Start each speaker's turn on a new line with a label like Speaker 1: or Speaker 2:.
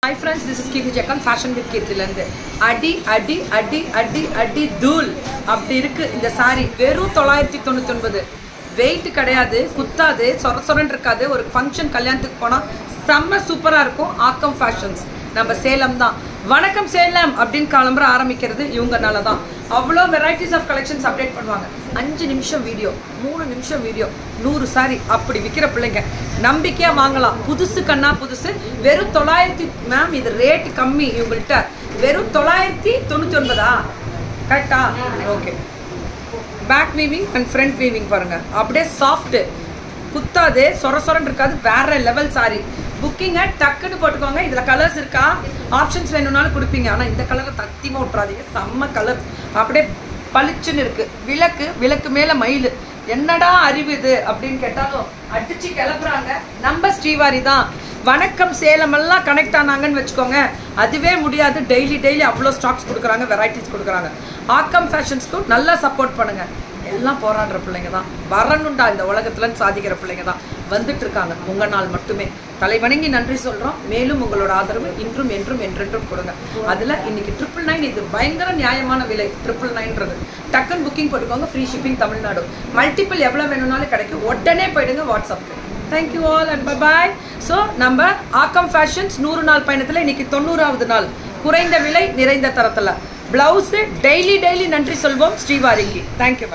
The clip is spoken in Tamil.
Speaker 1: hi friends this is Keerthi ஜக்கம் ஃபேஷன் வித் கீர்த்திலேருந்து அடி அடி அடி அடி அடி தூள் அப்படி இருக்கு இந்த saree வெறும் தொள்ளாயிரத்தி தொண்ணூத்தொன்பது வெயிட் கிடையாது குத்தாது சொர சொரன்னு இருக்காது ஒரு ஃபங்க்ஷன் கல்யாணத்துக்கு போனால் செம்ம சூப்பராக இருக்கும் ஆக்கம் ஃபேஷன்ஸ் நம்ம சேலம் தான் வணக்கம் சேலம் அப்படின்னு கிளம்புற ஆரம்பிக்கிறது இவங்கனால தான் அவ்வளோ வெரைட்டிஸ் ஆஃப் கலெக்ஷன்ஸ் அப்டேட் பண்ணுவாங்க அஞ்சு நிமிஷம் வீடியோ மூணு நிமிஷம் வீடியோ நூறு சாரி அப்படி விற்கிற பிள்ளைங்க நம்பிக்கையாக வாங்கலாம் புதுசு கண்ணா புதுசு வெறும் தொள்ளாயிரத்தி மேம் இது ரேட் கம்மி இவங்கள்ட்ட வெறும் தொள்ளாயிரத்தி தொண்ணூற்றி ஒன்பதா கரெக்டா okay back weaving and front weaving பாருங்க அப்படியே சாஃப்ட் குத்தாது சொர சொரன்னு இருக்காது வேற லெவல் சாரி புக்கிங்கை டக்குன்னு போட்டுக்கோங்க இதில் கலர்ஸ் இருக்கா ஆப்ஷன்ஸ் வேணும்னாலும் கொடுப்பீங்க ஆனால் இந்த கலரை தத்திமா விட்றாதீங்க செம்ம கலர் அப்படியே பளிச்சுன்னு இருக்கு விளக்கு விளக்கு மேலே மயில் என்னடா அறிவு இது அப்படின்னு கேட்டாலும் அடிச்சு கிளப்புறாங்க நம்ம ஸ்ரீவாரி தான் வணக்கம் சேலம் எல்லாம் கனெக்ட் ஆனாங்கன்னு வச்சுக்கோங்க அதுவே முடியாது டெய்லி டெய்லி அவ்வளோ ஸ்டாக்ஸ் கொடுக்குறாங்க வெரைட்டிஸ் கொடுக்குறாங்க ஆக்கம் ஃபேஷன்ஸ்க்கும் நல்லா சப்போர்ட் பண்ணுங்க எல்லாம் போராடுற பிள்ளைங்க தான் வரணுண்டா இந்த உலகத்துலன்னு சாதிக்கிற பிள்ளைங்க தான் வந்துட்டு இருக்காங்க உங்க நாள் மட்டுமே தலைவணங்கி நன்றி சொல்றோம் மேலும் உங்களோட ஆதரவு இன்றும் என்றும் என்றென்றும் கொடுங்க அதுல இன்னைக்கு ட்ரிபிள் நைன் இது பயங்கர நியாயமான விலை ட்ரிபிள் நைன்றது டக்குன்னு புக்கிங் போட்டுக்கோங்க ஃப்ரீ ஷிப்பிங் தமிழ்நாடு மல்டிபிள் எவ்வளோ வேணும்னாலும் கிடைக்கும் உடனே போயிடுங்க வாட்ஸ்அப்க்கு thank you all and bye so நம்ம ஆக்கம் ஃபேஷன்ஸ் நூறு நாள் பயணத்தில் இன்னைக்கு தொண்ணூறாவது நாள் குறைந்த விலை நிறைந்த தரத்தில் பிளவுஸு டெய்லி டெய்லி நன்றி சொல்வோம் ஸ்ரீவாரிக்கு தேங்க்யூ